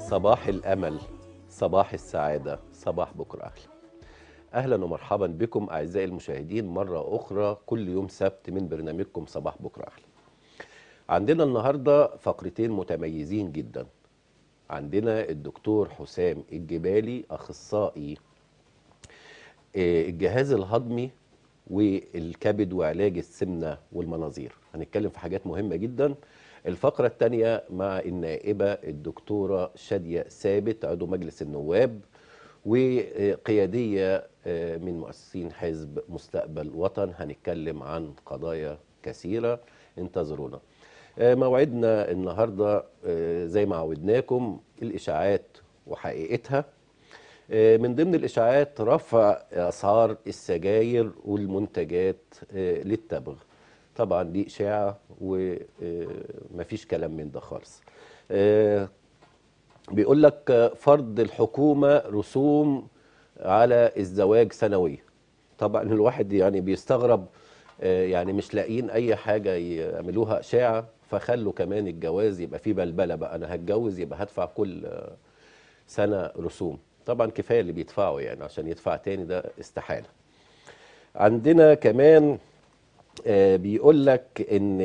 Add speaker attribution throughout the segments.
Speaker 1: صباح الأمل صباح السعادة صباح بكرة أحلى أهلا ومرحبا بكم أعزائي المشاهدين مرة أخرى كل يوم سبت من برنامجكم صباح بكرة أحلى عندنا النهاردة فقرتين متميزين جدا عندنا الدكتور حسام الجبالي أخصائي آه، الجهاز الهضمي والكبد وعلاج السمنة والمناظير هنتكلم في حاجات مهمة جدا الفقرة الثانية مع النائبة الدكتورة شادية ثابت عضو مجلس النواب وقيادية آه، من مؤسسين حزب مستقبل وطن هنتكلم عن قضايا كثيرة انتظرونا آه، موعدنا النهاردة آه، زي ما عودناكم الإشاعات وحقيقتها آه، من ضمن الإشاعات رفع أسعار السجاير والمنتجات آه، للتبغ طبعا دي إشاعة ومفيش كلام من ده خالص آه، بيقول لك آه، فرض الحكومة رسوم على الزواج سنويا طبعا الواحد يعني بيستغرب آه، يعني مش لاقيين أي حاجة يعملوها إشاعة فخلوا كمان الجواز يبقى فيه بلبلة بقى أنا هتجوز يبقى هدفع كل آه، سنة رسوم طبعا كفاية اللي بيدفعوا يعني عشان يدفع تاني ده استحالة عندنا كمان آه، بيقول لك ان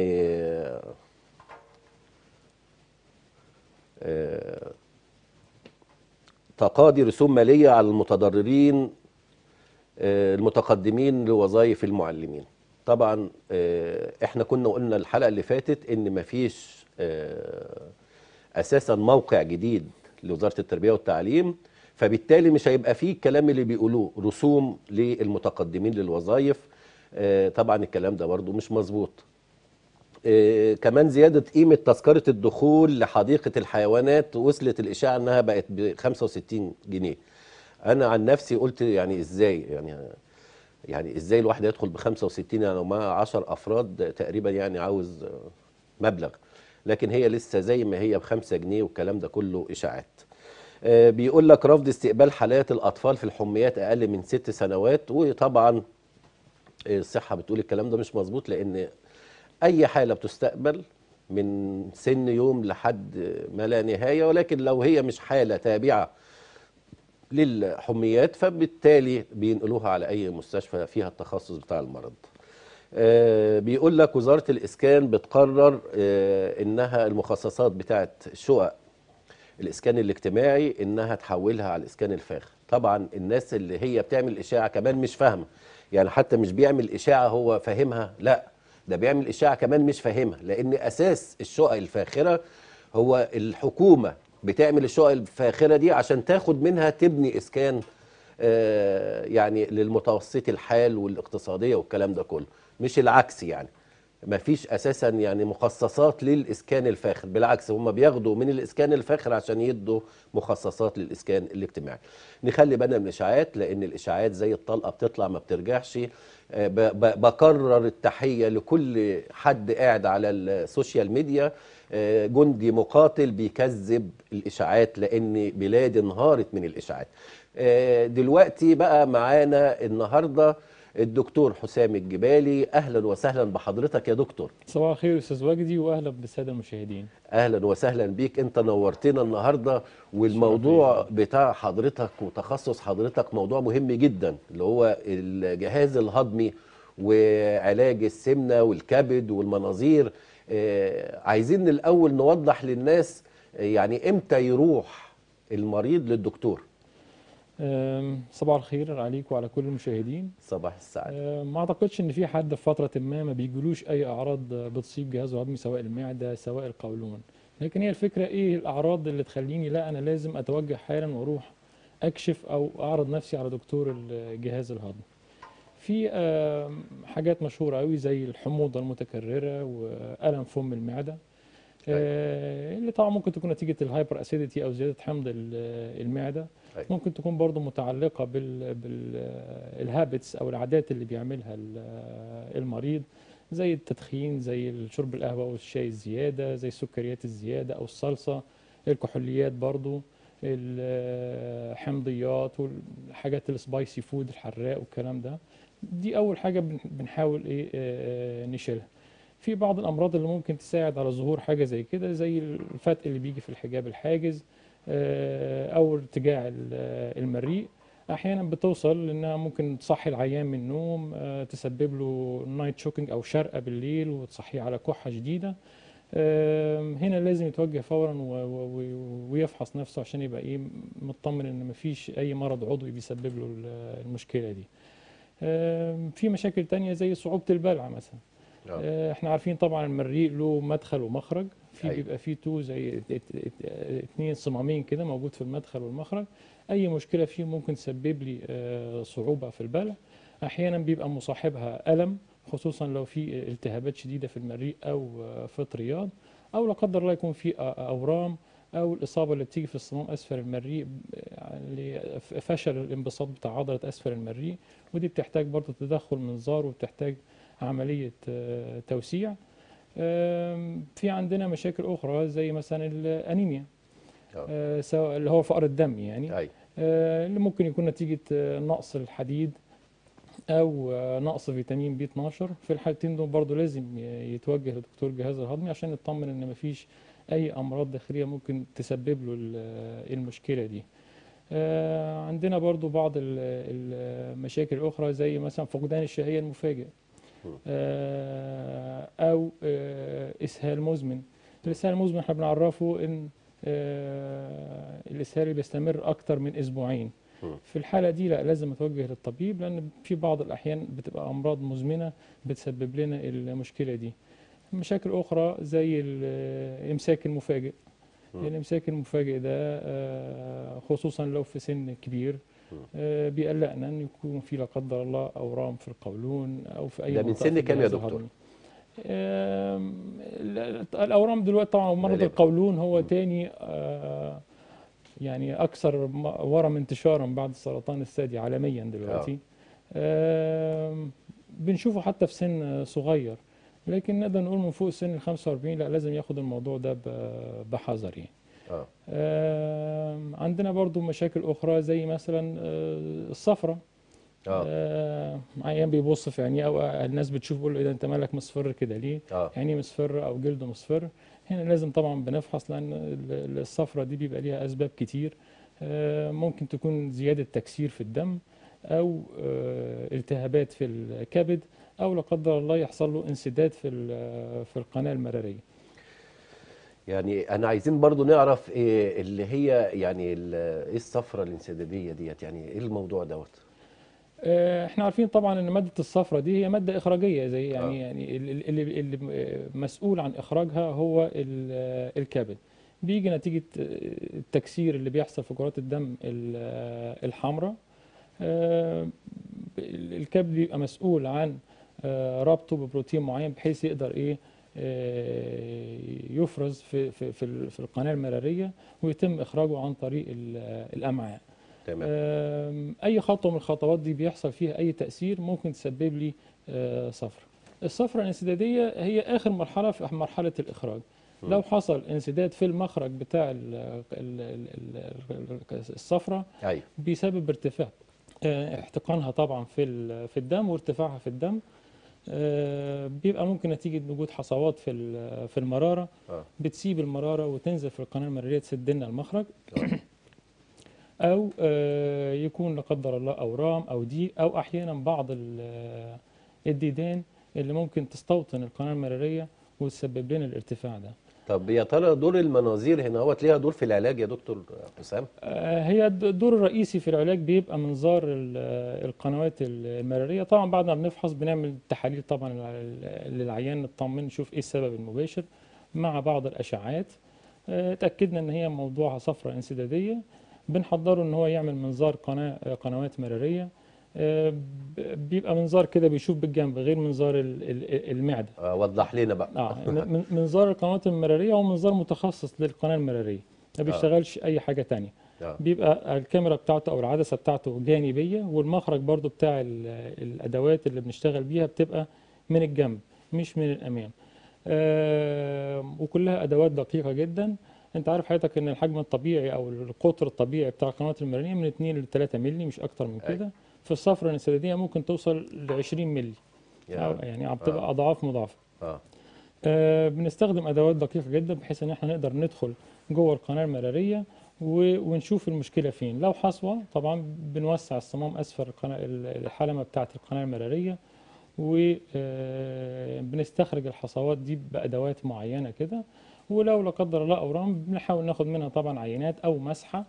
Speaker 1: آه، تقاضي رسوم مالية على المتضررين آه، المتقدمين لوظائف المعلمين طبعا آه، احنا كنا قلنا الحلقة اللي فاتت ان مفيش آه، اساسا موقع جديد لوزارة التربية والتعليم فبالتالي مش هيبقى فيه الكلام اللي بيقولوه رسوم للمتقدمين للوظائف آه، طبعا الكلام ده برضو مش مظبوط آه، كمان زيادة قيمة تذكرة الدخول لحديقة الحيوانات وصلت الإشاعة إنها بقت ب 65 جنيه أنا عن نفسي قلت يعني إزاي يعني يعني إزاي الواحد يدخل ب 65 يعني لو معاه 10 أفراد تقريبا يعني عاوز آه، مبلغ لكن هي لسه زي ما هي ب 5 جنيه والكلام ده كله إشاعات آه، بيقول لك رفض استقبال حالات الأطفال في الحميات أقل من ست سنوات وطبعا الصحة بتقول الكلام ده مش مظبوط لأن أي حالة بتستقبل من سن يوم لحد ما لا نهاية ولكن لو هي مش حالة تابعة للحميات فبالتالي بينقلوها على أي مستشفى فيها التخصص بتاع المرض آه، بيقول لك وزارة الإسكان بتقرر آه، إنها المخصصات بتاعت شقق الإسكان الاجتماعي إنها تحولها على الإسكان الفاخر طبعا الناس اللي هي بتعمل إشاعة كمان مش فاهمة يعني حتى مش بيعمل إشاعة هو فاهمها لا ده بيعمل إشاعة كمان مش فاهمها لأن أساس الشقق الفاخرة هو الحكومة بتعمل الشقق الفاخرة دي عشان تاخد منها تبني إسكان آه، يعني للمتوسط الحال والاقتصادية والكلام ده كله مش العكس يعني ما فيش اساسا يعني مخصصات للاسكان الفاخر بالعكس هم بياخدوا من الاسكان الفاخر عشان يدوا مخصصات للاسكان الاجتماعي نخلي بالنا من الاشاعات لان الاشاعات زي الطلقه بتطلع ما بترجعش آه، ب- ب- بكرر التحيه لكل حد قاعد على السوشيال ميديا آه، جندي مقاتل بيكذب الاشاعات لان بلادي انهارت من الاشاعات آه، دلوقتي بقى معانا النهارده الدكتور حسام الجبالي اهلا وسهلا بحضرتك يا دكتور
Speaker 2: صباح الخير استاذ وجدي واهلا بالساده المشاهدين
Speaker 1: اهلا وسهلا بيك انت نورتنا النهارده والموضوع بتاع حضرتك وتخصص حضرتك موضوع مهم جدا اللي هو الجهاز الهضمي وعلاج السمنه والكبد والمناظير آه، عايزين الاول نوضح للناس آه، يعني امتى يروح المريض للدكتور
Speaker 2: أم، صباح الخير عليك وعلى كل المشاهدين
Speaker 1: صباح السعاده
Speaker 2: أم، ما اعتقدش ان في حد في فتره ما ما بيجيلوش اي اعراض بتصيب جهازه الهضمي سواء المعده سواء القولون لكن هي الفكره ايه الاعراض اللي تخليني لا انا لازم اتوجه حالا واروح اكشف او اعرض نفسي على دكتور الجهاز الهضمي في أم، حاجات مشهوره قوي زي الحموضه المتكرره والم فم المعده آه، اللي طبعا ممكن تكون نتيجه الهايبر اسيديتي او زياده حمض ال- المعده
Speaker 1: أيوة.
Speaker 2: ممكن تكون برضو متعلقه بال بالهابتس او العادات اللي بيعملها ال- المريض زي التدخين زي شرب القهوه والشاي الزياده زي السكريات الزياده او الصلصه الكحوليات برضو الحمضيات والحاجات السبايسي فود الحراق والكلام ده دي اول حاجه بن- بنحاول ايه آه، نشيلها في بعض الامراض اللي ممكن تساعد على ظهور حاجه زي كده زي الفتق اللي بيجي في الحجاب الحاجز آه، او ارتجاع ال- آه، المريء احيانا بتوصل لانها ممكن تصحي العيان من النوم آه، تسبب له نايت شوكينج او شرقه بالليل وتصحيه على كحه شديده آم، هنا لازم يتوجه فورا و- و- و- ويفحص نفسه عشان يبقى ايه مطمن ان مفيش اي مرض عضوي بيسبب له ال- المشكله دي آم، في مشاكل تانية زي صعوبة البلع مثلا
Speaker 1: آه.
Speaker 2: آه، احنا عارفين طبعا المريء له مدخل ومخرج في
Speaker 1: أيوة.
Speaker 2: بيبقى فيه تو زي ات- ات- ات- اتنين صمامين كده موجود في المدخل والمخرج اي مشكله فيه ممكن تسبب لي آه، صعوبه في البلع احيانا بيبقى مصاحبها الم خصوصا لو في التهابات شديده في المريء او آه، فطريات او لا قدر الله يكون في آه، اورام او الاصابه اللي بتيجي في الصمام اسفل المريء آه، لفشل الانبساط بتاع عضله اسفل المريء ودي بتحتاج برضه تدخل منظار وبتحتاج عمليه آه، توسيع آم، في عندنا مشاكل اخرى زي مثلا الانيميا
Speaker 1: آه.
Speaker 2: آه، سواء اللي هو فقر الدم يعني
Speaker 1: أي
Speaker 2: آه، اللي ممكن يكون نتيجة آه، نقص الحديد أو آه، نقص فيتامين بي 12 في الحالتين دول برضو لازم ي- يتوجه لدكتور الجهاز الهضمي عشان يطمن إن مفيش أي أمراض داخلية ممكن تسبب له ال- المشكلة دي آه، عندنا برضو بعض ال- المشاكل الأخرى زي مثلا فقدان الشهية المفاجئ
Speaker 1: م.
Speaker 2: آه، أو آه، إسهال مزمن الإسهال المزمن احنا بنعرفه إن آه، الإسهال اللي بيستمر أكتر من أسبوعين
Speaker 1: م.
Speaker 2: في الحالة دي لا لازم أتوجه للطبيب لأن في بعض الأحيان بتبقى أمراض مزمنة بتسبب لنا المشكلة دي مشاكل أخرى زي الإمساك المفاجئ
Speaker 1: م.
Speaker 2: الإمساك المفاجئ ده آه، خصوصا لو في سن كبير
Speaker 1: م.
Speaker 2: آه، بيقلقنا ان يكون في لا قدر الله اورام في القولون او في اي
Speaker 1: ده من
Speaker 2: منطقة
Speaker 1: سن
Speaker 2: في
Speaker 1: كام يا
Speaker 2: الجهاز
Speaker 1: دكتور؟
Speaker 2: الهضمي. آم، ال- الاورام دلوقتي طبعا مرض
Speaker 1: غالباً.
Speaker 2: القولون هو
Speaker 1: م.
Speaker 2: تاني آه، يعني اكثر م- ورم انتشارا بعد السرطان الثدي عالميا دلوقتي آم، بنشوفه حتى في سن صغير لكن نقدر نقول من فوق سن ال 45 لا لازم ياخد الموضوع ده ب- بحذر يعني
Speaker 1: اه
Speaker 2: آم، عندنا برضو مشاكل أخرى زي مثلا آه، الصفرة
Speaker 1: اه
Speaker 2: آه، عيان بيبص في عينيه أو الناس بتشوف بيقول له إيه ده أنت مالك مصفر كده ليه؟
Speaker 1: اه
Speaker 2: عينيه مصفرة أو جلده مصفر هنا لازم طبعا بنفحص لأن ال- الصفرة دي بيبقى ليها أسباب كتير آه، ممكن تكون زيادة تكسير في الدم أو آه، التهابات في الكبد أو لا قدر الله يحصل له انسداد في ال- في القناة المرارية
Speaker 1: يعني انا عايزين برضو نعرف ايه اللي هي يعني ال- ايه الصفرة الانسدادية ديت يعني ايه الموضوع دوت
Speaker 2: آه، احنا عارفين طبعا ان ماده الصفرة دي هي ماده اخراجيه زي يعني
Speaker 1: آه.
Speaker 2: يعني ال- ال- اللي اللي مسؤول عن اخراجها هو ال- الكبد بيجي نتيجه آه، التكسير اللي بيحصل في كرات الدم ال- الحمراء آه، ال- الكبد بيبقى مسؤول عن آه، ربطه ببروتين معين بحيث يقدر ايه آه، يفرز في في في ال- في القناه المراريه ويتم اخراجه عن طريق ال- الامعاء
Speaker 1: تمام
Speaker 2: آم، اي خطوه من الخطوات دي بيحصل فيها اي تاثير ممكن تسبب لي آه، صفرة الصفرة الانسداديه هي اخر مرحله في مرحله الاخراج
Speaker 1: م.
Speaker 2: لو حصل انسداد في المخرج بتاع ال- ال- ال- ال- الصفرة
Speaker 1: ايوه
Speaker 2: بيسبب ارتفاع آه، احتقانها طبعا في ال- في الدم وارتفاعها في الدم آه، بيبقى ممكن نتيجه وجود حصوات في ال- في المراره
Speaker 1: اه
Speaker 2: بتسيب المراره وتنزل في القناه المراريه تسد لنا المخرج
Speaker 1: آه.
Speaker 2: او آه، يكون لا قدر الله اورام او ضيق او احيانا بعض ال- الديدان اللي ممكن تستوطن القناه المراريه وتسبب لنا الارتفاع ده
Speaker 1: طب يا ترى دور المناظير هنا هو ليها دور في العلاج يا دكتور حسام
Speaker 2: آه، هي الد- الدور الرئيسي في العلاج بيبقى منظار ال- القنوات المراريه طبعا بعد ما بنفحص بنعمل تحاليل طبعا لل- للعيان نطمن نشوف ايه السبب المباشر مع بعض الاشعاعات آه، اتاكدنا ان هي موضوعها صفرة انسداديه بنحضره ان هو يعمل منظار قناه آه، قنوات مراريه آه، ب- بيبقى منظار كده بيشوف بالجنب غير منظار ال- ال- المعده
Speaker 1: آه وضح لنا بقى
Speaker 2: اه من- منظار القنوات المراريه هو منظار متخصص للقناه المراريه ما بيشتغلش اي حاجه تانية
Speaker 1: آه.
Speaker 2: بيبقى الكاميرا بتاعته او العدسه بتاعته جانبيه والمخرج برضو بتاع ال- الادوات اللي بنشتغل بيها بتبقى من الجنب مش من الامام آه وكلها ادوات دقيقه جدا انت عارف حضرتك ان الحجم الطبيعي او القطر الطبيعي بتاع القنوات المراريه من 2 ل 3 مللي مش اكتر من
Speaker 1: أي.
Speaker 2: كده في الصفرة الانسداديه ممكن توصل ل 20 مللي
Speaker 1: يعني
Speaker 2: أو- يعني بتبقى
Speaker 1: آه.
Speaker 2: اضعاف مضاعفه
Speaker 1: اه
Speaker 2: آه، بنستخدم ادوات دقيقه جدا بحيث ان احنا نقدر ندخل جوه القناه المراريه و- ونشوف المشكله فين لو حصوه طبعا بنوسع الصمام اسفل القناه الحلمه بتاعه القناه المراريه وبنستخرج الحصوات دي بادوات معينه كده ولو لا قدر الله اورام بنحاول ناخد منها طبعا عينات او مسحه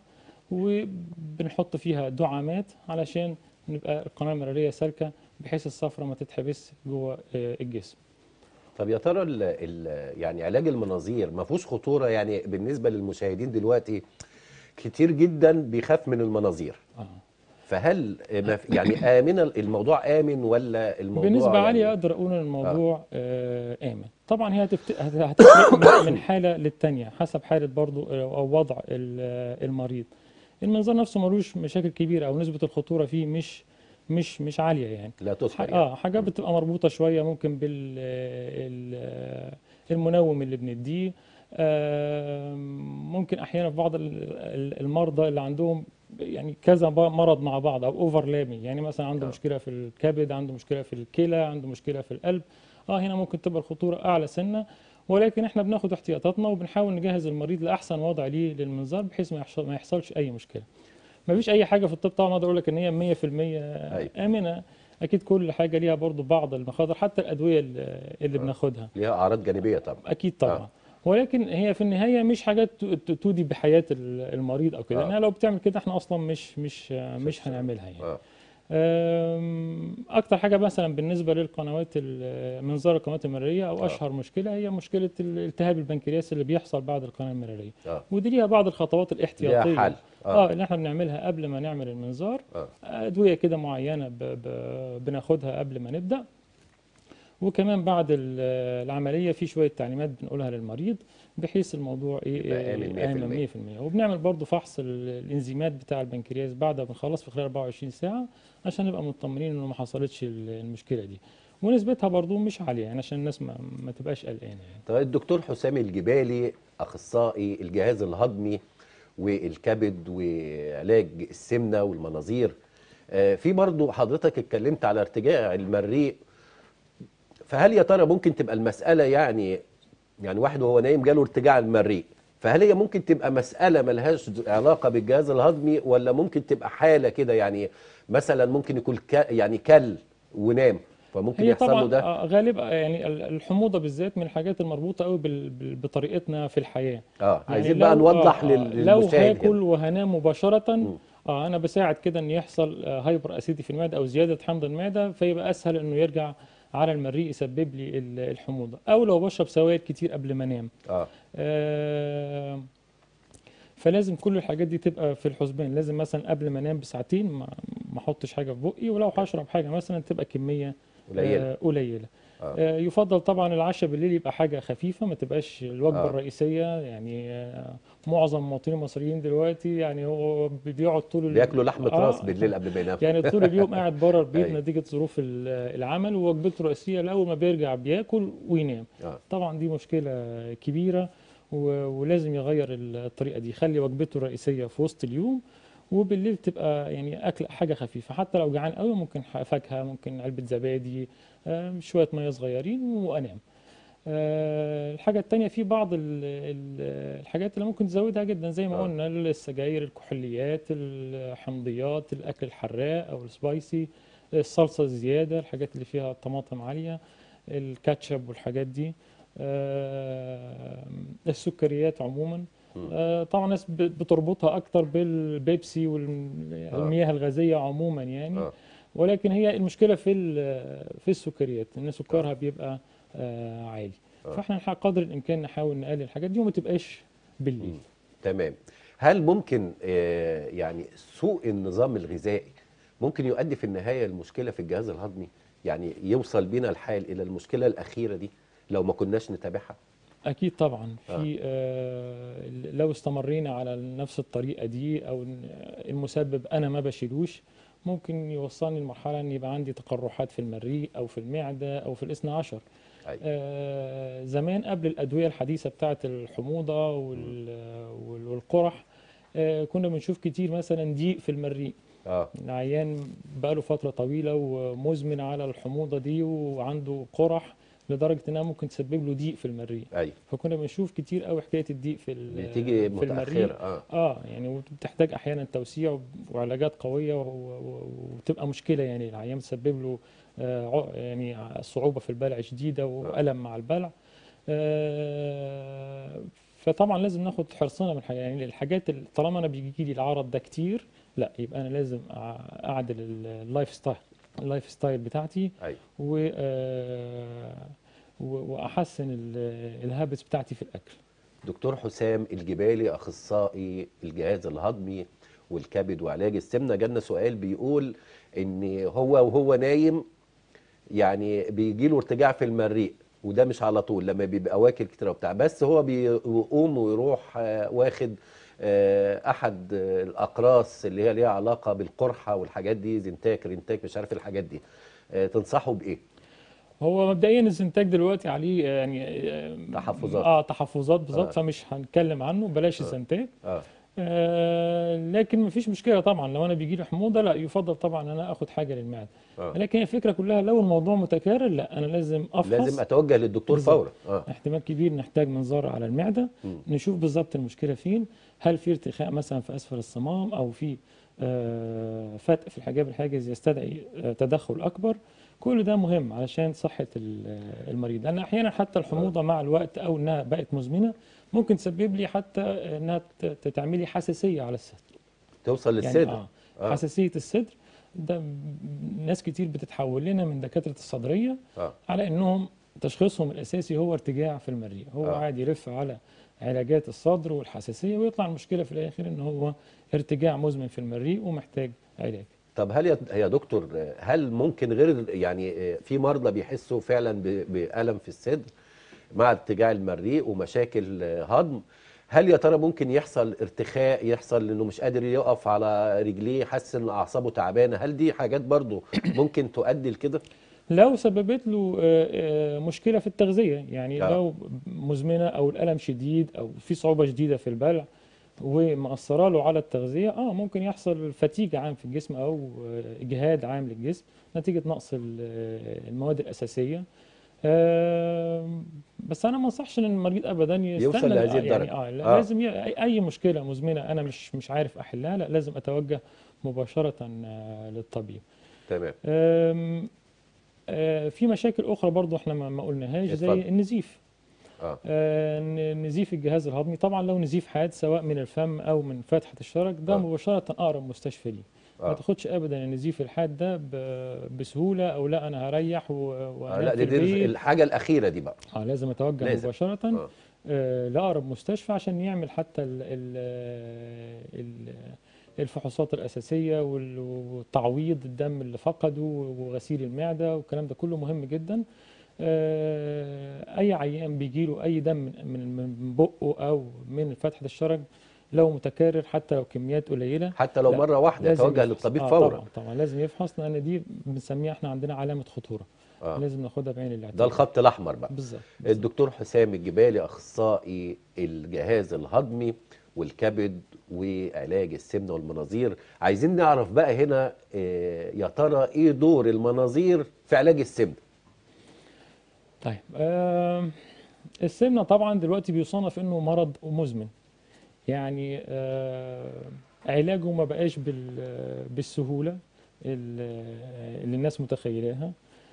Speaker 2: وبنحط فيها دعامات علشان نبقى القناه المراريه سالكه بحيث الصفرة ما تتحبس جوه آه، الجسم
Speaker 1: طب يا ترى ال ال يعني علاج المناظير ما فيهوش خطوره يعني بالنسبه للمشاهدين دلوقتي كتير جدا بيخاف من المناظير
Speaker 2: آه.
Speaker 1: فهل ما في- يعني امن الموضوع امن ولا الموضوع
Speaker 2: بنسبة
Speaker 1: يعني
Speaker 2: عالية أقدر أقول إن الموضوع آه. آمن طبعا هي هتفت- هت- هتفرق من- من حالة للتانية حسب حالة برضو آه، أو وضع ال- المريض المنظار نفسه ملوش مشاكل كبيرة أو نسبة الخطورة فيه مش مش مش عالية يعني
Speaker 1: لا
Speaker 2: ح-
Speaker 1: تذكر يعني.
Speaker 2: اه حاجات بتبقى مربوطه شويه ممكن بال ال- المنوم اللي بنديه آه، ممكن احيانا في بعض ال- ال- المرضى اللي عندهم يعني كذا ب- مرض مع بعض او اوفرلابنج يعني مثلا عنده
Speaker 1: آه.
Speaker 2: مشكله في الكبد عنده مشكله في الكلى عنده مشكله في القلب اه هنا ممكن تبقى الخطوره اعلى سنه ولكن احنا بناخد احتياطاتنا وبنحاول نجهز المريض لاحسن وضع ليه للمنظار بحيث ما يحصل ما يحصلش اي مشكله ما فيش اي حاجه في الطب طبعا اقدر اقول لك ان هي 100% امنه اكيد كل حاجه ليها برضو بعض المخاطر حتى الادويه اللي اللي
Speaker 1: آه.
Speaker 2: بناخدها
Speaker 1: ليها اعراض جانبيه طبعا
Speaker 2: اكيد طبعا
Speaker 1: آه.
Speaker 2: ولكن هي في النهايه مش حاجات ت- ت- تودي بحياه ال- المريض او كده
Speaker 1: آه.
Speaker 2: لانها لو بتعمل كده احنا اصلا مش مش مش هنعملها يعني
Speaker 1: اه
Speaker 2: أم، اكتر حاجه مثلا بالنسبه للقنوات ال- منظار القنوات المراريه او
Speaker 1: آه.
Speaker 2: اشهر مشكله هي مشكله الالتهاب البنكرياس اللي بيحصل بعد القناه المراريه
Speaker 1: اه
Speaker 2: ودي ليها بعض الخطوات الاحتياطيه
Speaker 1: ليها حل
Speaker 2: اه
Speaker 1: اه
Speaker 2: اللي احنا بنعملها قبل ما نعمل المنظار
Speaker 1: اه
Speaker 2: ادويه كده معينه ب... ب... بناخدها قبل ما نبدا وكمان بعد ال- العمليه في شويه تعليمات بنقولها للمريض بحيث الموضوع ايه
Speaker 1: يبقى
Speaker 2: إيه،
Speaker 1: آمن 100%.
Speaker 2: 100% وبنعمل برضو فحص ال- الانزيمات بتاع البنكرياس بعد ما بنخلص في خلال 24 ساعه عشان نبقى مطمنين انه ما حصلتش ال- المشكله دي ونسبتها برضو مش عاليه يعني عشان الناس ما, ما تبقاش قلقانه يعني
Speaker 1: طيب الدكتور حسام الجبالي اخصائي الجهاز الهضمي والكبد وعلاج السمنه والمناظير آه، في برضو حضرتك اتكلمت على ارتجاع المريء فهل يا ترى ممكن تبقى المساله يعني يعني واحد وهو نايم جاله ارتجاع المريء فهل هي ممكن تبقى مساله ملهاش علاقه بالجهاز الهضمي ولا ممكن تبقى حاله كده يعني مثلا ممكن يكون ك يعني كل ونام فممكن
Speaker 2: هي
Speaker 1: يحصل له
Speaker 2: طبعا
Speaker 1: ده
Speaker 2: آه، غالبا يعني ال- الحموضه بالذات من الحاجات المربوطه قوي بال- بال- بطريقتنا في الحياه
Speaker 1: اه
Speaker 2: يعني
Speaker 1: عايزين بقى
Speaker 2: لو-
Speaker 1: نوضح
Speaker 2: آه،
Speaker 1: لل-
Speaker 2: آه، لو
Speaker 1: للمشاهد
Speaker 2: هاكل
Speaker 1: هنا.
Speaker 2: وهنام مباشرة
Speaker 1: مم.
Speaker 2: اه انا بساعد كده ان يحصل آه، هايبر اسيدي في المعده او زياده حمض المعده فيبقى اسهل انه يرجع على المريء يسبب لي ال- الحموضه او لو بشرب سوائل كتير قبل ما انام
Speaker 1: اه
Speaker 2: آه، فلازم كل الحاجات دي تبقى في الحسبان لازم مثلا قبل ما انام بساعتين ما ما احطش حاجه في بقي ولو هشرب حاجه مثلا تبقى كميه
Speaker 1: قليله
Speaker 2: آه، قليله
Speaker 1: آه.
Speaker 2: آه، يفضل طبعا العشاء بالليل يبقى حاجه خفيفه ما تبقاش الوجبه
Speaker 1: آه.
Speaker 2: الرئيسيه يعني آه، معظم المواطنين المصريين دلوقتي يعني هو بيقعد طول ال-
Speaker 1: بياكلوا لحمه
Speaker 2: آه،
Speaker 1: راس بالليل قبل ما ينام
Speaker 2: يعني طول اليوم قاعد بره البيت
Speaker 1: أيوة.
Speaker 2: نتيجه ظروف ال- العمل ووجبته الرئيسيه الاول ما بيرجع بياكل وينام
Speaker 1: آه.
Speaker 2: طبعا دي مشكله كبيره و- ولازم يغير الطريقه دي يخلي وجبته الرئيسيه في وسط اليوم وبالليل تبقى يعني اكل حاجه خفيفه حتى لو جعان قوي ممكن ح- فاكهه ممكن علبه زبادي آه، شويه ميه صغيرين وانام آه، الحاجة التانية في بعض ال- ال- الحاجات اللي ممكن تزودها جدا زي ما
Speaker 1: آه.
Speaker 2: قلنا السجاير الكحوليات الحمضيات الأكل الحراق أو السبايسي الصلصة الزيادة الحاجات اللي فيها طماطم عالية الكاتشب والحاجات دي آه، السكريات عموما
Speaker 1: مم.
Speaker 2: آه، طبعا الناس ب- بتربطها أكتر بالبيبسي والمياه الغازية عموما يعني
Speaker 1: آه.
Speaker 2: ولكن هي المشكلة في ال- في السكريات إن سكرها بيبقى آه، عالي
Speaker 1: آه.
Speaker 2: فاحنا نح- قدر الامكان نحاول نقلل الحاجات دي وما تبقاش بالليل
Speaker 1: مم. تمام هل ممكن آه، يعني سوء النظام الغذائي ممكن يؤدي في النهايه المشكله في الجهاز الهضمي يعني يوصل بينا الحال الى المشكله الاخيره دي لو ما كناش نتابعها
Speaker 2: اكيد طبعا في آه لو استمرينا على نفس الطريقه دي او إن المسبب انا ما بشيلوش ممكن يوصلني لمرحله ان يبقى عندي تقرحات في المريء او في المعده او في الاثنى عشر
Speaker 1: أيوة.
Speaker 2: آه زمان قبل الادويه الحديثه بتاعه الحموضه وال- وال- والقرح آه كنا بنشوف كتير مثلا ضيق في المريء
Speaker 1: اه
Speaker 2: العيان بقاله فترة طويلة ومزمن على الحموضة دي وعنده قرح لدرجه انها ممكن تسبب له ضيق في المريء
Speaker 1: ايوه
Speaker 2: فكنا بنشوف كتير قوي حكايه الضيق في ال-
Speaker 1: بتيجي
Speaker 2: في المريء
Speaker 1: متاخره اه
Speaker 2: اه يعني وبتحتاج احيانا توسيع وعلاجات قويه و- و- وتبقى مشكله يعني العيان تسبب له آه ع- يعني صعوبه في البلع شديده والم مع البلع آه فطبعا لازم ناخد حرصنا من الحاجة يعني الحاجات اللي طالما انا بيجي لي العرض ده كتير لا يبقى انا لازم أع- اعدل ال- اللايف ستايل اللايف ستايل بتاعتي
Speaker 1: ايوه
Speaker 2: و آه، و- واحسن ال- الهابتس بتاعتي في الاكل
Speaker 1: دكتور حسام الجبالي اخصائي الجهاز الهضمي والكبد وعلاج السمنه جالنا سؤال بيقول ان هو وهو نايم يعني بيجي له ارتجاع في المريء وده مش على طول لما بيبقى واكل كتير وبتاع بس هو بيقوم ويروح آه، واخد آه، احد آه، الاقراص اللي هي ليها علاقه بالقرحه والحاجات دي زنتاك رينتاك مش عارف الحاجات دي آه، تنصحه بايه
Speaker 2: هو مبدئيا الزنتاج دلوقتي عليه يعني آه،
Speaker 1: تحفظات.
Speaker 2: اه تحفظات بالظبط
Speaker 1: آه.
Speaker 2: فمش هنتكلم عنه بلاش الزنتاج
Speaker 1: اه
Speaker 2: آه لكن مفيش مشكله طبعا لو انا بيجي لي حموضه لا يفضل طبعا ان انا اخد حاجه للمعده
Speaker 1: آه.
Speaker 2: لكن الفكره كلها لو الموضوع متكرر لا انا لازم افحص
Speaker 1: لازم اتوجه للدكتور
Speaker 2: بالظبط.
Speaker 1: فورا اه
Speaker 2: احتمال كبير نحتاج منظار على المعده
Speaker 1: مم.
Speaker 2: نشوف بالظبط المشكله فين هل في ارتخاء مثلا في اسفل الصمام او في آه، فتق في الحجاب الحاجز يستدعي آه، تدخل اكبر كل ده مهم علشان صحه ال- آه، المريض لان احيانا حتى الحموضه مع الوقت او انها بقت مزمنه ممكن تسبب لي حتى انها ت- ت- تعمل لي حساسيه على الصدر
Speaker 1: توصل
Speaker 2: يعني
Speaker 1: للصدر
Speaker 2: آه
Speaker 1: آه.
Speaker 2: حساسيه الصدر ده ب- ناس كتير بتتحول لنا من دكاتره الصدريه
Speaker 1: اه
Speaker 2: على انهم تشخيصهم الاساسي هو ارتجاع في المريء هو
Speaker 1: آه.
Speaker 2: آه. عادي يلف على علاجات الصدر والحساسيه ويطلع المشكله في الاخر ان هو ارتجاع مزمن في المريء ومحتاج علاج
Speaker 1: طب هل يا يا دكتور هل ممكن غير يعني في مرضى بيحسوا فعلا ب- بألم في الصدر مع ارتجاع المريء ومشاكل هضم هل يا ترى ممكن يحصل ارتخاء يحصل انه مش قادر يقف على رجليه حاسس ان اعصابه تعبانه هل دي حاجات برضو ممكن تؤدي لكده
Speaker 2: لو سببت له آه، آه، مشكله في التغذيه يعني
Speaker 1: آه.
Speaker 2: لو مزمنه او الالم شديد او في صعوبه شديده في البلع ومأثره له على التغذيه اه ممكن يحصل فتيج عام في الجسم او آه، اجهاد عام للجسم نتيجه نقص ال- آه، المواد الاساسيه آه، بس انا ما انصحش ان المريض ابدا يستنى
Speaker 1: يوصل لهذه
Speaker 2: آه، يعني
Speaker 1: الدرجة.
Speaker 2: اه لا
Speaker 1: آه.
Speaker 2: لازم ي... اي أي مشكله مزمنه انا مش مش عارف احلها لا لازم اتوجه مباشره آه، للطبيب
Speaker 1: تمام
Speaker 2: أم، آه، في مشاكل اخرى برضو احنا ما ما قلناهاش زي
Speaker 1: اتفضل.
Speaker 2: النزيف
Speaker 1: اه
Speaker 2: آه، ن- نزيف الجهاز الهضمي طبعا لو نزيف حاد سواء من الفم او من فتحه الشرج ده
Speaker 1: آه.
Speaker 2: مباشره اقرب مستشفى ليه ما
Speaker 1: اه
Speaker 2: تاخدش ابدا النزيف الحاد ده ب- بسهوله او لا انا هريح و-
Speaker 1: آه،
Speaker 2: وانام
Speaker 1: لا
Speaker 2: في
Speaker 1: دي, دي
Speaker 2: البيت
Speaker 1: الحاجه الاخيره دي بقى
Speaker 2: اه لازم اتوجه
Speaker 1: لازم.
Speaker 2: مباشره
Speaker 1: آه.
Speaker 2: آه، لاقرب مستشفى عشان يعمل حتى ال ال ال الفحوصات الاساسيه وال- والتعويض الدم اللي فقده وغسيل المعده والكلام ده كله مهم جدا آه، اي عيان بيجي له اي دم من من من بقه او من فتحه الشرج لو متكرر حتى لو كميات قليله
Speaker 1: حتى لو
Speaker 2: لا،
Speaker 1: مره واحده
Speaker 2: لازم
Speaker 1: يتوجه
Speaker 2: يفحص.
Speaker 1: للطبيب
Speaker 2: آه
Speaker 1: فورا
Speaker 2: طبعا طبعا لازم يفحص لان دي بنسميها احنا عندنا علامه خطوره
Speaker 1: آه.
Speaker 2: لازم ناخدها بعين الاعتبار
Speaker 1: ده الخط الاحمر بقى
Speaker 2: بالظبط بالظبط.
Speaker 1: الدكتور حسام الجبالي اخصائي الجهاز الهضمي والكبد وعلاج السمنه والمناظير عايزين نعرف بقى هنا آه، يا ترى ايه دور المناظير في علاج السمنه
Speaker 2: طيب آم، السمنة طبعا دلوقتي بيصنف انه مرض مزمن يعني آه، علاجه ما بقاش بال- بالسهولة ال- اللي الناس متخيلاها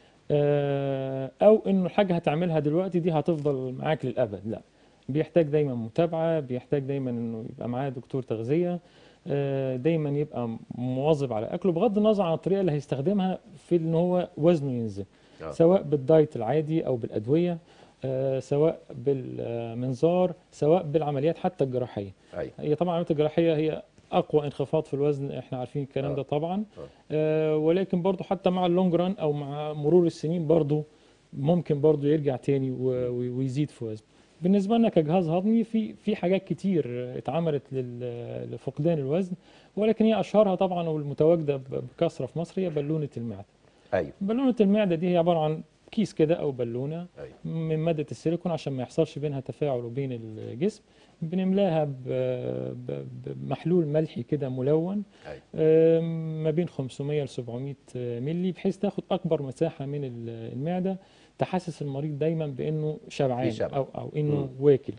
Speaker 2: آه، او انه الحاجة هتعملها دلوقتي دي هتفضل معاك للابد لا بيحتاج دايما متابعة بيحتاج دايما انه يبقى معاه دكتور تغذية آه، دايما يبقى مواظب على اكله بغض النظر عن الطريقة اللي هيستخدمها في ان هو وزنه ينزل
Speaker 1: آه.
Speaker 2: سواء بالدايت العادي او بالادويه آه، سواء بالمنظار سواء بالعمليات حتى الجراحيه
Speaker 1: ايوه
Speaker 2: هي طبعا العمليات الجراحيه هي اقوى انخفاض في الوزن احنا عارفين الكلام
Speaker 1: آه.
Speaker 2: ده طبعا
Speaker 1: آه.
Speaker 2: آه، ولكن برضو حتى مع اللونج ران او مع مرور السنين برضو ممكن برضو يرجع تاني و- و- ويزيد في وزن بالنسبه لنا كجهاز هضمي في في حاجات كتير اتعملت لل- لفقدان الوزن ولكن هي اشهرها طبعا والمتواجده ب- بكثره في مصر هي بالونه المعده
Speaker 1: ايوه
Speaker 2: بالونة المعدة دي هي عبارة عن كيس كده أو بالونة
Speaker 1: ايوه
Speaker 2: من مادة السيليكون عشان ما يحصلش بينها تفاعل وبين الجسم بنملاها ب- ب- بمحلول ملحي كده ملون
Speaker 1: ايوه
Speaker 2: آم، ما بين 500 ل 700 مللي بحيث تاخد أكبر مساحة من ال- المعدة تحسس المريض دايما بانه شبعان
Speaker 1: في شبع.
Speaker 2: او او انه
Speaker 1: مم.
Speaker 2: واكل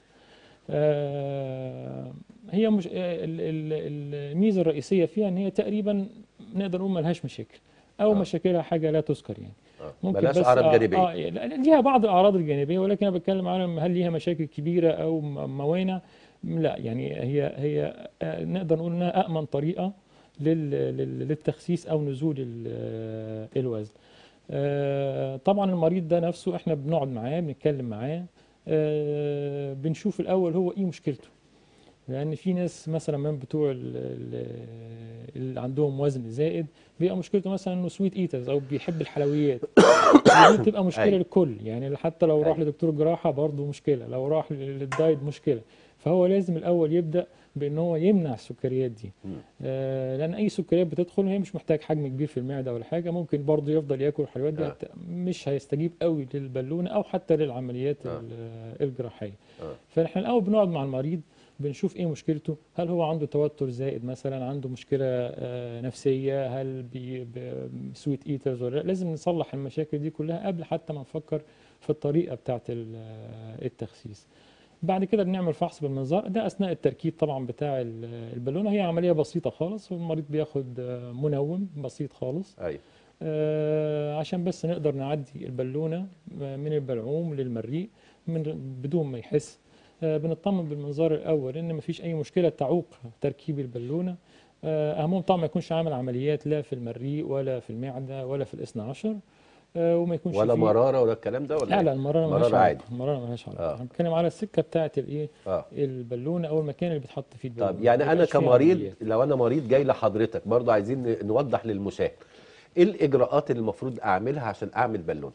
Speaker 2: آه، هي مش ال- ال- الميزه الرئيسيه فيها ان هي تقريبا نقدر نقول ملهاش مشاكل او
Speaker 1: آه.
Speaker 2: مشاكلها حاجه لا تذكر يعني
Speaker 1: آه.
Speaker 2: ممكن
Speaker 1: ملهاش
Speaker 2: بس
Speaker 1: اعراض
Speaker 2: آه
Speaker 1: جانبيه
Speaker 2: آه لا- ليها بعض الاعراض الجانبيه ولكن انا بتكلم على هل ليها مشاكل كبيره او م- موانع لا يعني هي هي آه، نقدر نقول انها امن طريقه لل- لل- للتخسيس او نزول ال- آه، الوزن آه، طبعا المريض ده نفسه احنا بنقعد معاه بنتكلم معاه آه، بنشوف الاول هو ايه مشكلته لان في ناس مثلا من بتوع ال- ال- اللي عندهم وزن زائد بيبقى مشكلته مثلا انه سويت ايترز او بيحب الحلويات ودي بتبقى مشكله
Speaker 1: أيوة.
Speaker 2: للكل يعني حتى لو راح
Speaker 1: أيوة.
Speaker 2: لدكتور جراحه برضه مشكله لو راح للدايت مشكله فهو لازم الاول يبدا بان هو يمنع السكريات دي
Speaker 1: مم.
Speaker 2: آه لان اي سكريات بتدخل هي مش محتاج حجم كبير في المعده ولا حاجه ممكن برضه يفضل ياكل الحلويات دي
Speaker 1: آه.
Speaker 2: حتى مش هيستجيب قوي للبالونه او حتى للعمليات
Speaker 1: آه.
Speaker 2: ال- الجراحيه
Speaker 1: آه.
Speaker 2: فاحنا الاول بنقعد مع المريض بنشوف ايه مشكلته هل هو عنده توتر زائد مثلا عنده مشكله آه، نفسيه هل بي سويت ايترز ولا لا لازم نصلح المشاكل دي كلها قبل حتى ما نفكر في الطريقه بتاعه ال- آه، التخسيس بعد كده بنعمل فحص بالمنظار ده اثناء التركيب طبعا بتاع ال- البالونه هي عمليه بسيطه خالص والمريض بياخد آه، منوم بسيط خالص
Speaker 1: ايوه
Speaker 2: آه، عشان بس نقدر نعدي البالونه آه، من البلعوم للمريء من بدون ما يحس آه، بنطمن بالمنظار الاول ان مفيش اي مشكله تعوق تركيب البالونه آه، اهمهم طبعا ما يكونش عامل عمليات لا في المريء ولا في المعده ولا في الاثنى عشر آه، وما يكونش
Speaker 1: ولا
Speaker 2: فيه-
Speaker 1: مراره ولا الكلام ده ولا
Speaker 2: لا
Speaker 1: إيه؟
Speaker 2: لا المراره
Speaker 1: مرارة
Speaker 2: مالهاش
Speaker 1: عادي.
Speaker 2: علاقه المراره مالهاش علاقه
Speaker 1: آه.
Speaker 2: احنا بنتكلم على السكه بتاعه الايه
Speaker 1: اه
Speaker 2: البالونه او المكان اللي بيتحط فيه البالونه
Speaker 1: طب يعني
Speaker 2: ما
Speaker 1: انا
Speaker 2: يبقاش فيها
Speaker 1: كمريض
Speaker 2: عمليات.
Speaker 1: لو انا مريض جاي لحضرتك برضه عايزين ن- نوضح للمشاهد ايه الاجراءات اللي المفروض اعملها عشان اعمل بالون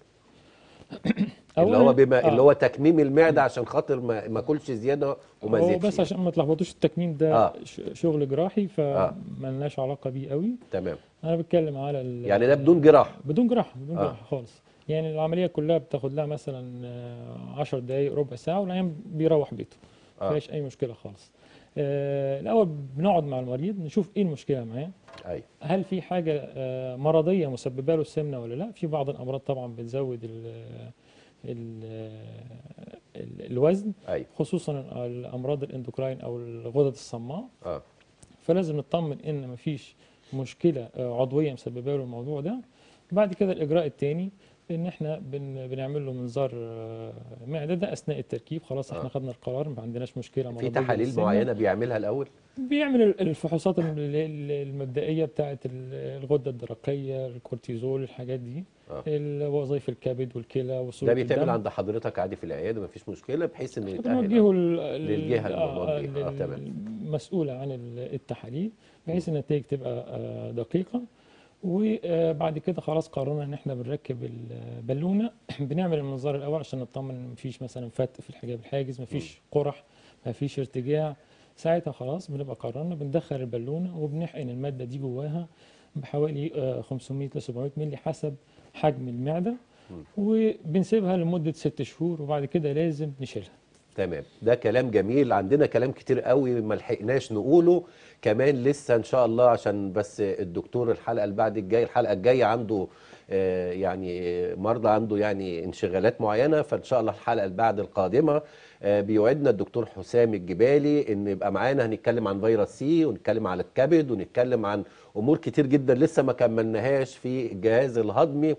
Speaker 1: اللي هو
Speaker 2: أولاً-
Speaker 1: بما
Speaker 2: آه.
Speaker 1: اللي هو تكميم المعده عشان خاطر ما ما اكلش زياده وما
Speaker 2: هو
Speaker 1: زيدش
Speaker 2: بس عشان ما تلخبطوش التكميم ده
Speaker 1: آه.
Speaker 2: ش- شغل جراحي
Speaker 1: آه.
Speaker 2: فملناش علاقه بيه قوي
Speaker 1: تمام
Speaker 2: انا بتكلم على ال-
Speaker 1: يعني ده بدون جراحه
Speaker 2: بدون جراحه بدون
Speaker 1: آه.
Speaker 2: جراحه خالص يعني العمليه كلها بتاخد لها مثلا 10 دقائق ربع ساعه والعيان بيروح بيته ما
Speaker 1: آه.
Speaker 2: فيهاش اي مشكله خالص آه، الاول بنقعد مع المريض نشوف ايه المشكله معاه
Speaker 1: ايوه
Speaker 2: هل في حاجه آه، مرضيه مسببه له السمنه ولا لا في بعض الامراض طبعا بتزود ال ال ال الوزن
Speaker 1: ايوه
Speaker 2: خصوصا الامراض الاندوكراين او الغدد الصماء
Speaker 1: اه
Speaker 2: فلازم نطمن ان مفيش مشكله آه، عضويه مسببه له الموضوع ده بعد كده الاجراء الثاني ان احنا بن بنعمل له منظار آه، معده ده اثناء التركيب خلاص احنا
Speaker 1: آه.
Speaker 2: خدنا القرار ما عندناش مشكله
Speaker 1: في
Speaker 2: مرضية
Speaker 1: تحاليل
Speaker 2: للسمنة.
Speaker 1: معينه بيعملها الاول
Speaker 2: بيعمل ال- الفحوصات ال- ال- المبدئيه بتاعه ال- الغده الدرقيه الكورتيزول الحاجات دي
Speaker 1: آه.
Speaker 2: وظائف الكبد والكلى وصوره
Speaker 1: ده بيتعمل
Speaker 2: الدم.
Speaker 1: عند حضرتك عادي في العياده مفيش مشكله بحيث انه يتاهل
Speaker 2: بنوجهه ال- ال-
Speaker 1: للجهة
Speaker 2: آه،
Speaker 1: الموجهة. آه،
Speaker 2: لل-
Speaker 1: تمام.
Speaker 2: المسؤولة عن ال- التحاليل بحيث النتائج تبقى آه، دقيقة وبعد كده خلاص قررنا ان احنا بنركب البالونة بنعمل المنظار الاول عشان نطمن ان مفيش مثلا فتق في الحجاب الحاجز مفيش قرح مفيش ارتجاع ساعتها خلاص بنبقى قررنا بندخل البالونة وبنحقن المادة دي جواها بحوالي آه، 500 ل 700 مللي حسب حجم المعدة وبنسيبها لمدة ست شهور وبعد كده لازم نشيلها
Speaker 1: تمام ده كلام جميل عندنا كلام كتير قوي ما لحقناش نقوله كمان لسه ان شاء الله عشان بس الدكتور الحلقه اللي بعد الجاي الحلقه الجايه عنده آه، يعني مرضى عنده يعني انشغالات معينه فان شاء الله الحلقه اللي بعد القادمه آه، بيوعدنا الدكتور حسام الجبالي ان يبقى معانا هنتكلم عن فيروس سي ونتكلم على الكبد ونتكلم عن امور كتير جدا لسه ما كملناهاش في الجهاز الهضمي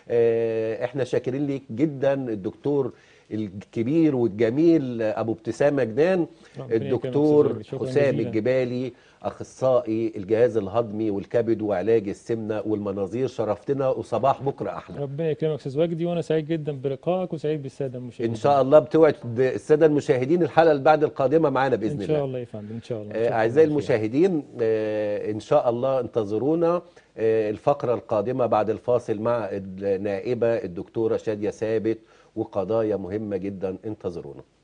Speaker 1: آه، احنا شاكرين ليك جدا الدكتور الكبير والجميل ابو ابتسامه جنان
Speaker 2: ربنا يكرمك
Speaker 1: الدكتور
Speaker 2: أستاذ وجدي. شكراً
Speaker 1: حسام
Speaker 2: جزيلاً.
Speaker 1: الجبالي اخصائي الجهاز الهضمي والكبد وعلاج السمنه والمناظير شرفتنا وصباح بكره احلى
Speaker 2: ربنا يكرمك استاذ وجدي وانا سعيد جدا بلقائك وسعيد بالساده المشاهدين
Speaker 1: ان شاء الله بتوعد الساده المشاهدين الحلقه اللي بعد القادمه معانا باذن
Speaker 2: ان
Speaker 1: الله
Speaker 2: شاء الله يا فندم ان شاء الله
Speaker 1: آه،
Speaker 2: شكراً
Speaker 1: أعزائي
Speaker 2: جزيلاً.
Speaker 1: المشاهدين آه، إن شاء الله انتظرونا آه، الفقرة القادمة بعد الفاصل مع النائبة الدكتورة شادية ثابت وقضايا مهمة جدا انتظرونا